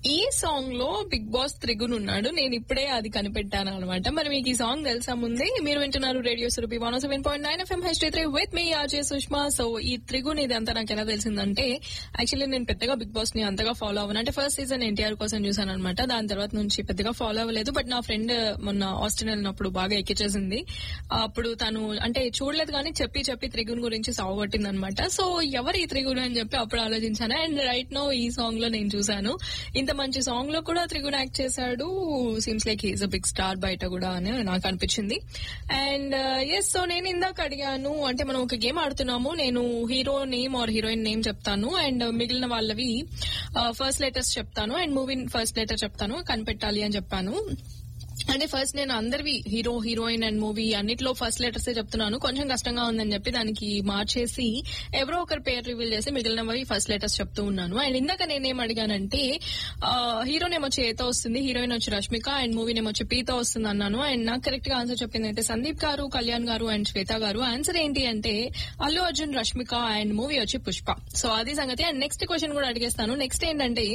ఈ సాంగ్ లో big boss త్రిగున్ ఉన్నాడు నేను ఇప్పుడే అది కనిపెట్టాను అనమాట మరి మీకు ఈ సాంగ్ తెలుసా ముందే మీరు వింటున్నారు radio Surabhi one seven point nine FM H three with me RJ Sushma so ఈ త్రిగున్ ఇది అంతా నాకు ఎలా తెలిసిందంటే యాక్చువల్లీ నేను పెద్దగా బిగ్ బాస్ ని అంతగా ఫాలో అవ్వను అంటే ఫస్ట్ సీజన్ ఎన్టీఆర్ కోసం చూసాను అనమాట దాని తర్వాత నుంచి పెద్దగా ఫాలో అవ్వలేదు బట్ నా ఫ్రెండ్ మొన్న ఆస్ట్రేలియా వెళ్ళినప్పుడు బాగా ఎక్కిచేసింది అప్పుడు తను అంటే చూడలేదు కానీ చెప్పి చెప్పి త్రిగున్ గురించి సాగొట్టింది అనమాట సో ఎవరు ఈ త్రిగున్ అని చెప్పి అప్పుడు ఆలోచించాను అండ్ రైట్ నో ఈ సాంగ్ లో నేను చూసాను ఇంత మంచి సాంగ్ లో కూడా త్రిగుణ్ యాక్ట్ చేశాడు seems like he's a big star బయట కూడా అని నాకు అనిపించింది అండ్ ఎస్ సో నేను ఇందాక అడిగాను అంటే మనం ఒక గేమ్ ఆడుతున్నాము నేను hero name or heroine name చెప్తాను అండ్ మిగిలిన వాళ్ళవి ఫస్ట్ లెటర్స్ చెప్తాను అండ్ మూవీ ఫస్ట్ లెటర్ చెప్తాను కనిపెట్టాలి అని చెప్పాను అంటే ఫస్ట్ నేను అందరివి హీరో హీరోయిన్ అండ్ మూవీ అన్నిట్లో ఫస్ట్ లెటర్స్ చెప్తున్నాను కొంచెం కష్టంగా ఉందని చెప్పి దానికి మార్చేసి ఎవరో ఒకరి పేరు రివీల్ చేసి మిగిలినవి ఫస్ట్ లెటర్స్ చెప్తూ ఉన్నాను అండ్ ఇందాక నేనేం అడిగానంటే హీరో నేమ్ వచ్చి ఏతో వస్తుంది హీరోయిన్ వచ్చి రష్మిక అండ్ మూవీ నేమ్ వచ్చి పీతో వస్తుంది అన్నాను అండ్ నాకు కరెక్ట్ గా ఆన్సర్ చెప్పింది అయితే సందీప్ గారు కళ్యాణ్ గారు అండ్ శ్వేత గారు ఆన్సర్ ఏంటి అంటే అల్లు అర్జున్ రష్మిక అండ్ మూవీ వచ్చి పుష్ప సో అది సంగతి అండ్ నెక్స్ట్ క్వశ్చన్ కూడా అడిగేస్తాను నెక్స్ట్ ఏంటంటే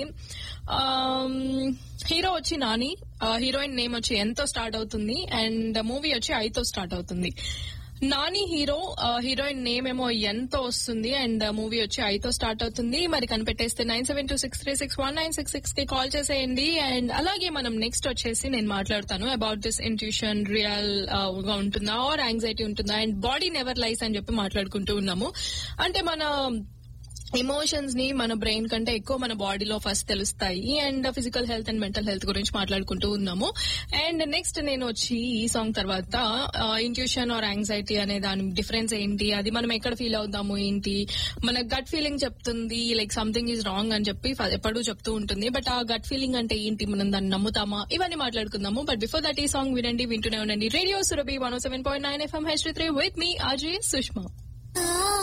హీరో వచ్చి నాని హీరోయిన్ నేమ్ వచ్చి ఎంతో స్టార్ట్ అవుతుంది అండ్ మూవీ వచ్చి ఐతో స్టార్ట్ అవుతుంది నాని హీరో హీరోయిన్ నేమ్ ఏమో ఎంతో వస్తుంది అండ్ మూవీ వచ్చి ఐతో స్టార్ట్ అవుతుంది మరి కనిపెట్టేస్తే nine seven two six three six one nine six six కి కాల్ చేసేయండి అండ్ అలాగే మనం నెక్స్ట్ వచ్చేసి నేను మాట్లాడతాను అబౌట్ దిస్ ఇంట్యూషన్ రియల్ గా ఉంటుందా ఆర్ యాంగ్జైటీ ఉంటుందా అండ్ బాడీ నెవర్ లైస్ అని చెప్పి మాట్లాడుకుంటూ ఉన్నాము అంటే మన ఎమోషన్స్ ని మన బ్రెయిన్ కంటే ఎక్కువ మన బాడీలో ఫస్ట్ తెలుస్తాయి and physical health and mental health గురించి మాట్లాడుకుంటూ ఉన్నాము అండ్ నెక్స్ట్ నేను వచ్చి ఈ సాంగ్ తర్వాత ఇంట్యూషన్ ఆర్ యాంగ్జైటీ అనే దాని డిఫరెన్స్ ఏంటి అది మనం ఎక్కడ ఫీల్ అవుతాము ఏంటి మన గట్ ఫీలింగ్ చెప్తుంది లైక్ సంథింగ్ ఈజ్ రాంగ్ అని చెప్పి ఎప్పుడూ చెప్తూ ఉంటుంది బట్ ఆ గట్ ఫీలింగ్ అంటే ఏంటి మనం దాన్ని నమ్ముతామా ఇవన్నీ మాట్లాడుకుందాము బట్ బిఫోర్ దట్ ఈ సాంగ్ వినండి వింటూనే ఉండండి radio Surabhi one seven point nine FM H three with me Ajay Sushma